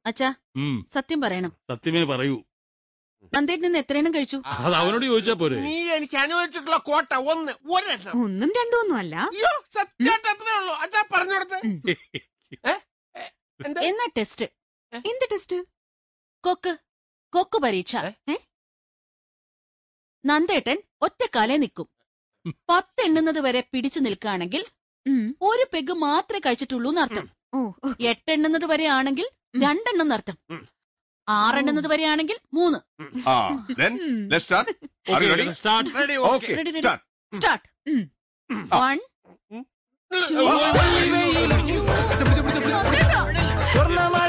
അച്ഛാ ഉം, സത്യം പറയണം സത്യമേ പറയൂ നന്ദേട്ടൻ ഇന്ന് എത്രയെണ്ണം കഴിച്ചു അത് അവനോട് ചോദിച്ചാ പോരെ നീ എനിക്ക് അനുവദിച്ചിട്ടുള്ള കോട്ട ഒന്ന് ഒരെണ്ണം ഒന്നും രണ്ടും ഒന്നും അല്ല അയ്യോ സത്യമായിട്ട് അത്രേ ഉള്ളൂ അച്ഛാ പറഞ്ഞോടത്ത് ഉം. എന്താ എന്നാ ടെസ്റ്റ് എന്ത് ടെസ്റ്റ് കൊക്ക് കൊക്ക് പരീക്ഷ ഏ? ഏ? നന്ദേട്ടൻ ഒറ്റക്കാലേ നിൽക്കും പത്തെണ്ണുന്നത് വരെ പിടിച്ചു നിൽക്കുകയാണെങ്കിൽ ഉം. ഒരു പെഗ് മാത്രമേ കഴിച്ചിട്ടുള്ളൂ എന്നർത്ഥം ഓ ഓ. എട്ടെണ്ണുന്നത് വരെ ആണെങ്കിൽ രണ്ടെണ്ണം എന്നർത്ഥം ഉം. ആറെണ്ണുന്നത് വരെ ആണെങ്കിൽ മൂന്ന് Ah, then ഉം. let's start. Are you ready? Start ready Okay, Ready, ready. start. Start ഉം. One okay to